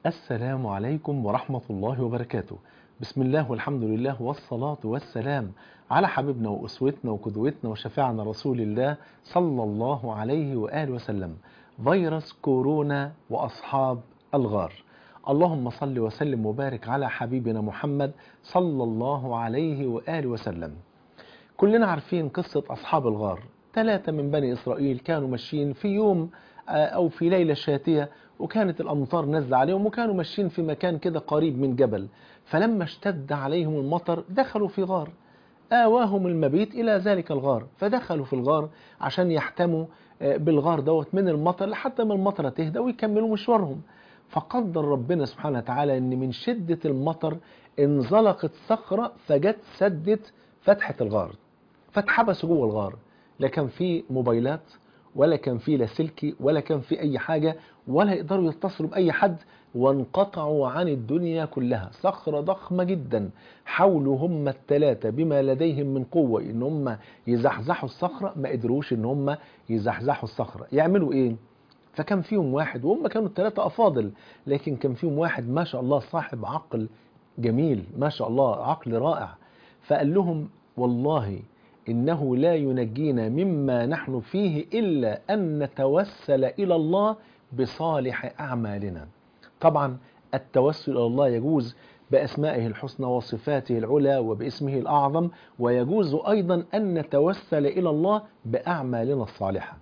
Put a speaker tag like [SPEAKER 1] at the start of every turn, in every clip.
[SPEAKER 1] السلام عليكم ورحمة الله وبركاته بسم الله والحمد لله والصلاة والسلام على حبيبنا وأسوتنا وقدوتنا وشفيعنا رسول الله صلى الله عليه وآله وسلم فيروس كورونا وأصحاب الغار اللهم صل وسلم وبارك على حبيبنا محمد صلى الله عليه وآله وسلم كلنا عارفين قصة أصحاب الغار ثلاثة من بني إسرائيل كانوا ماشيين في يوم أو في ليلة شاتية وكانت الأمطار نازلة عليهم وكانوا ماشيين في مكان كده قريب من جبل فلما اشتد عليهم المطر دخلوا في غار آواهم المبيت إلى ذلك الغار فدخلوا في الغار عشان يحتموا بالغار دوت من المطر لحتى ما المطرة تهدى ويكملوا مشوارهم فقدر ربنا سبحانه وتعالى ان من شدة المطر انزلقت صخرة فجت سدت فتحة الغار فاتحبسوا جوه الغار لا كان في موبايلات ولا كان في لاسلكي ولا كان في اي حاجة ولا يقدروا يتصلوا باي حد وانقطعوا عن الدنيا كلها صخرة ضخمة جدا حاولوا هم الثلاثة بما لديهم من قوة ان هم يزحزحوا الصخرة ما قدروش ان هم يزحزحوا الصخرة يعملوا ايه فكان فيهم واحد وهم كانوا الثلاثة أفاضل لكن كان فيهم واحد ما شاء الله صاحب عقل جميل ما شاء الله عقل رائع فقال لهم والله إنه لا ينجينا مما نحن فيه إلا أن نتوسل إلى الله بصالح أعمالنا طبعا التوسل إلى الله يجوز بأسمائه الحسنى وصفاته العلى وباسمه الأعظم ويجوز أيضا أن نتوسل إلى الله بأعمالنا الصالحة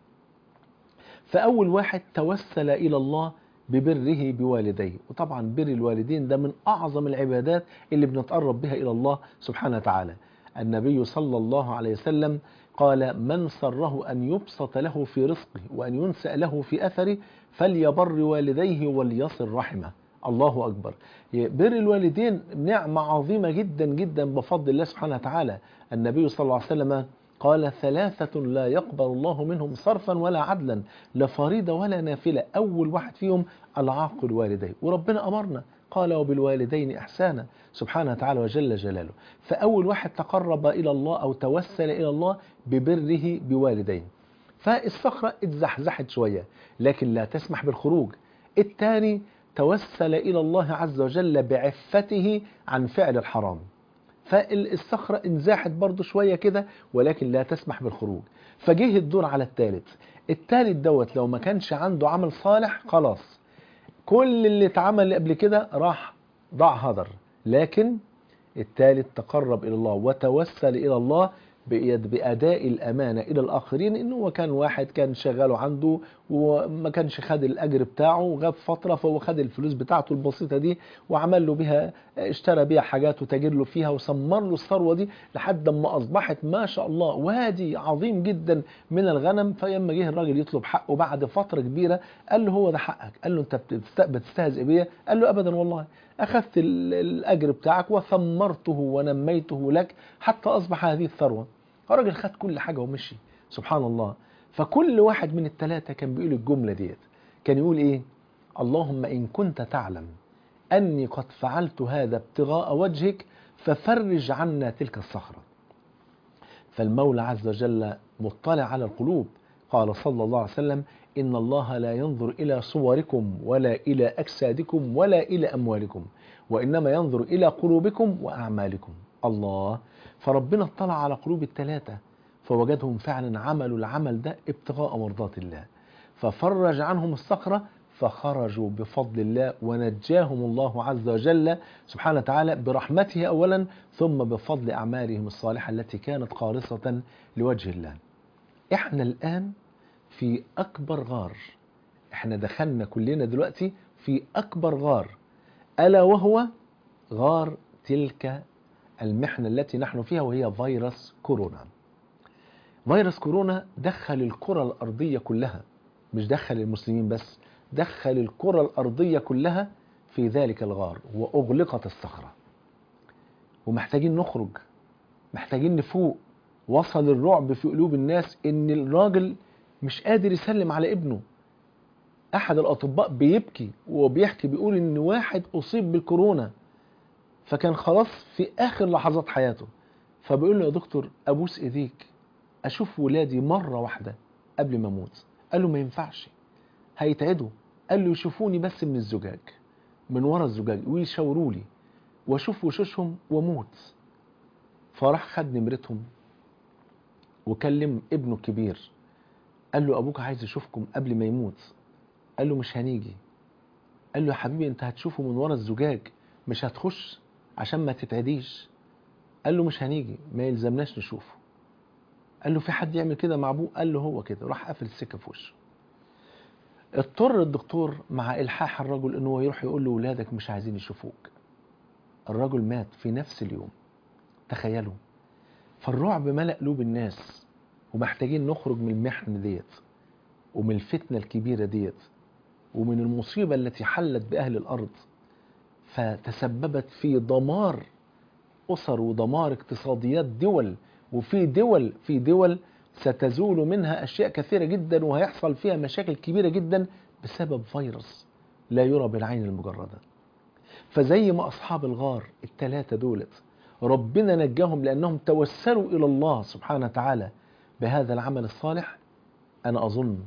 [SPEAKER 1] فأول واحد توسل إلى الله ببره بوالديه وطبعا بر الوالدين ده من أعظم العبادات اللي بنتقرب بها إلى الله سبحانه وتعالى النبي صلى الله عليه وسلم قال من سره أن يبسط له في رزقه وأن ينسأ له في أثره فليبر والديه وليصل رحمه الله أكبر بر الوالدين نعمة عظيمة جدا جدا بفضل الله سبحانه وتعالى النبي صلى الله عليه وسلم قال ثلاثة لا يقبل الله منهم صرفا ولا عدلا لا فريضة ولا نافلة أول واحد فيهم العاقل والديه وربنا أمرنا قال وبالوالدين إحسانا سبحانه وتعالى وجل جلاله فأول واحد تقرب إلى الله أو توسل إلى الله ببره بوالدين فالصخرة اتزحزحت شوية لكن لا تسمح بالخروج الثاني توسل إلى الله عز وجل بعفته عن فعل الحرام فالصخرة انزاحت برضو شوية كده ولكن لا تسمح بالخروج فجه الدور على الثالث الثالث دوت لو ما كانش عنده عمل صالح خلاص كل اللي اتعمل قبل كده راح ضاع هدر لكن الثالث تقرب إلى الله وتوسل إلى الله بأداء الأمانة إلى الآخرين إنه هو كان واحد كان شغاله عنده وما كانش خد الأجر بتاعه وغاب فترة فهو خد الفلوس بتاعته البسيطة دي وعمل له بها اشترى بيها حاجات وتاجر له فيها وسمر له الثروة دي لحد ما أصبحت ما شاء الله وادي عظيم جدا من الغنم فلما جه الراجل يطلب حقه بعد فترة كبيرة قال له هو ده حقك قال له أنت بتستهزئ بيا قال له أبدا والله أخذت الأجر بتاعك وثمرته ونميته لك حتى أصبح هذه الثروة الراجل خد كل حاجة ومشي سبحان الله فكل واحد من الثلاثة كان بيقول الجملة ديت كان يقول إيه اللهم إن كنت تعلم أني قد فعلت هذا ابتغاء وجهك ففرج عنا تلك الصخرة فالمولى عز وجل مطلع على القلوب قال صلى الله عليه وسلم إن الله لا ينظر إلى صوركم ولا إلى أجسادكم ولا إلى أموالكم وإنما ينظر إلى قلوبكم وأعمالكم الله فربنا اطلع على قلوب الثلاثة فوجدهم فعلا عملوا العمل ده ابتغاء مرضات الله ففرج عنهم الصخرة فخرجوا بفضل الله ونجاهم الله عز وجل سبحانه وتعالى برحمته أولا ثم بفضل أعمالهم الصالحة التي كانت خالصة لوجه الله احنا الآن في أكبر غار احنا دخلنا كلنا دلوقتي في أكبر غار ألا وهو غار تلك المحنة التي نحن فيها وهي فيروس كورونا فيروس كورونا دخل الكرة الأرضية كلها مش دخل المسلمين بس دخل الكرة الأرضية كلها في ذلك الغار وأغلقت الصخرة ومحتاجين نخرج محتاجين نفوق وصل الرعب في قلوب الناس ان الراجل مش قادر يسلم على ابنه احد الاطباء بيبكي وبيحكي بيقول ان واحد اصيب بالكورونا فكان خلاص في اخر لحظات حياته فبيقول له يا دكتور ابوس ايديك اشوف ولادي مرة واحدة قبل ما اموت قال له ما ينفعش هيتعدوا قال له يشوفوني بس من الزجاج من ورا الزجاج ويشاوروا لي واشوف وشوشهم واموت فراح خد نمرتهم وكلم ابنه الكبير قال له ابوك عايز يشوفكم قبل ما يموت قال له مش هنيجي قال له يا حبيبي انت هتشوفه من ورا الزجاج مش هتخش عشان ما تتعديش قال له مش هنيجي ما يلزمناش نشوفه قال له في حد يعمل كده مع ابوه قال له هو كده راح قافل السكه في وشه اضطر الدكتور مع الحاح الرجل ان هو يروح يقول له ولادك مش عايزين يشوفوك الرجل مات في نفس اليوم تخيلوا فالرعب ملأ قلوب الناس ومحتاجين نخرج من المحن ديت ومن الفتنة الكبيرة ديت ومن المصيبة التي حلت بأهل الأرض فتسببت في دمار أسر ودمار اقتصاديات دول وفي دول في دول ستزول منها أشياء كثيرة جدا وهيحصل فيها مشاكل كبيرة جدا بسبب فيروس لا يرى بالعين المجردة فزي ما أصحاب الغار الثلاثة دولت ربنا نجاهم لأنهم توسلوا إلى الله سبحانه وتعالى بهذا العمل الصالح أنا أظن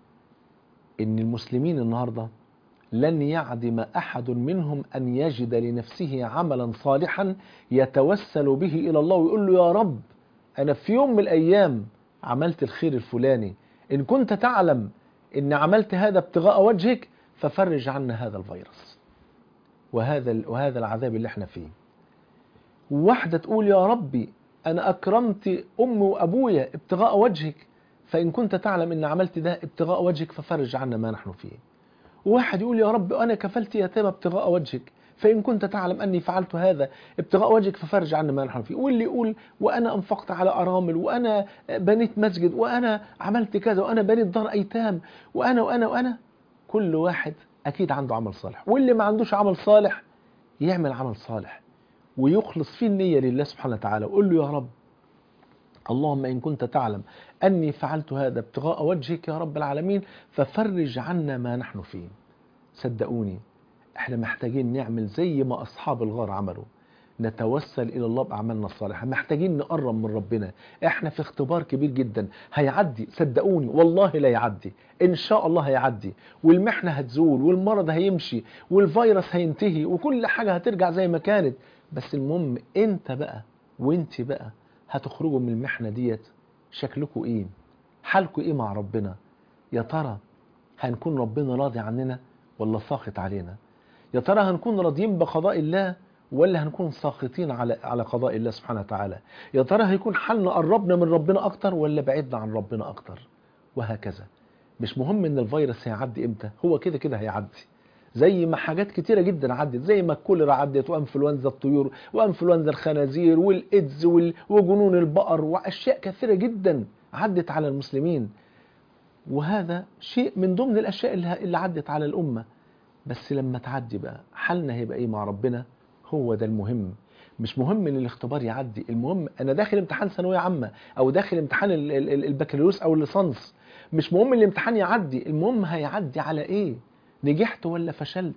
[SPEAKER 1] إن المسلمين النهاردة لن يعدم أحد منهم أن يجد لنفسه عملا صالحا يتوسل به إلى الله ويقول له يا رب أنا في يوم من الأيام عملت الخير الفلاني إن كنت تعلم إن عملت هذا ابتغاء وجهك ففرج عنا هذا الفيروس وهذا وهذا العذاب اللي احنا فيه واحدة تقول يا ربي أنا أكرمت أمي وأبويا ابتغاء وجهك فإن كنت تعلم إن عملت ده ابتغاء وجهك ففرج عنا ما نحن فيه وواحد يقول يا رب أنا كفلت يتامى ابتغاء وجهك فإن كنت تعلم أني فعلت هذا ابتغاء وجهك ففرج عنا ما نحن فيه واللي يقول وأنا أنفقت على أرامل وأنا بنيت مسجد وأنا عملت كذا وأنا بنيت دار أيتام وأنا وأنا وأنا كل واحد أكيد عنده عمل صالح واللي ما عندوش عمل صالح يعمل عمل صالح ويخلص فيه النية لله سبحانه وتعالى وقول له يا رب اللهم إن كنت تعلم أني فعلت هذا ابتغاء وجهك يا رب العالمين ففرج عنا ما نحن فيه صدقوني احنا محتاجين نعمل زي ما أصحاب الغار عملوا نتوسل إلى الله بأعمالنا الصالحة محتاجين نقرب من ربنا احنا في اختبار كبير جدا هيعدي صدقوني والله لا يعدي إن شاء الله هيعدي والمحنة هتزول والمرض هيمشي والفيروس هينتهي وكل حاجة هترجع زي ما كانت بس المهم انت بقى وانت بقى هتخرجوا من المحنة ديت شكلكم ايه حالكم ايه مع ربنا يا ترى هنكون ربنا راضي عننا ولا ساخط علينا يا ترى هنكون راضيين بقضاء الله ولا هنكون ساخطين على على قضاء الله سبحانه وتعالى يا ترى هيكون حالنا قربنا من ربنا اكتر ولا بعدنا عن ربنا اكتر وهكذا مش مهم ان الفيروس هيعدي امتى هو كده كده هيعدي زي ما حاجات كتيرة جدا عدت زي ما الكوليرا عدت وانفلونزا الطيور وانفلونزا الخنازير والايدز وال- وجنون البقر واشياء كثيرة جدا عدت على المسلمين وهذا شيء من ضمن الاشياء اللي اللي عدت على الامة بس لما تعدي بقى حالنا هيبقى ايه مع ربنا هو ده المهم مش مهم ان الاختبار يعدي المهم انا داخل امتحان ثانويه عامه او داخل امتحان ال- ال- ال- البكالوريوس او الليسانس مش مهم الامتحان يعدي المهم هيعدي على ايه نجحت ولا فشلت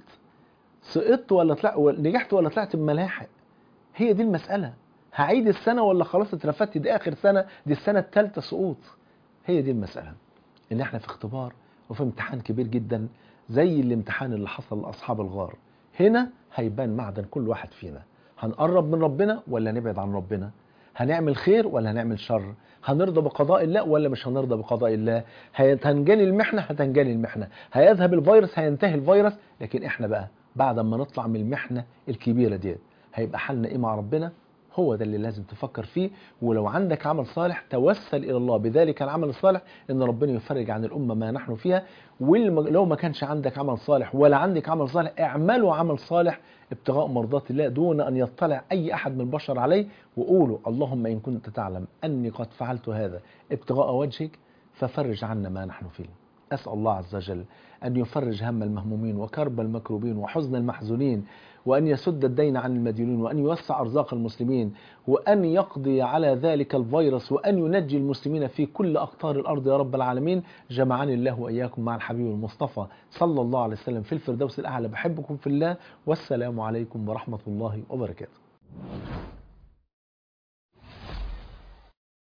[SPEAKER 1] سقطت ولا طلعت نجحت ولا طلعت بملاحق هي دي المسألة هعيد السنة ولا خلاص اترفدت دي آخر سنة دي السنة الثالثة سقوط هي دي المسألة إن احنا في اختبار وفي امتحان كبير جدا زي الامتحان اللي حصل لأصحاب الغار هنا هيبان معدن كل واحد فينا هنقرب من ربنا ولا نبعد عن ربنا هنعمل خير ولا هنعمل شر هنرضى بقضاء الله ولا مش هنرضى بقضاء الله هتنجلي المحنة هتنجلي المحنة هيذهب الفيروس هينتهي الفيروس لكن احنا بقى بعد ما نطلع من المحنة الكبيرة ديت هيبقى حالنا ايه مع ربنا هو ده اللي لازم تفكر فيه ولو عندك عمل صالح توسل الى الله بذلك العمل الصالح ان ربنا يفرج عن الامه ما نحن فيها ولو ما كانش عندك عمل صالح ولا عندك عمل صالح اعملوا عمل صالح ابتغاء مرضات الله دون ان يطلع اي احد من البشر عليه وقولوا اللهم ان كنت تعلم اني قد فعلت هذا ابتغاء وجهك ففرج عنا ما نحن فيه أسأل الله عز وجل أن يفرج هم المهمومين وكرب المكروبين وحزن المحزونين وأن يسد الدين عن المدينين وأن يوسع أرزاق المسلمين وأن يقضي على ذلك الفيروس وأن ينجي المسلمين في كل أقطار الأرض يا رب العالمين جمعني الله وإياكم مع الحبيب المصطفى صلى الله عليه وسلم في الفردوس الأعلى بحبكم في الله والسلام عليكم ورحمة الله وبركاته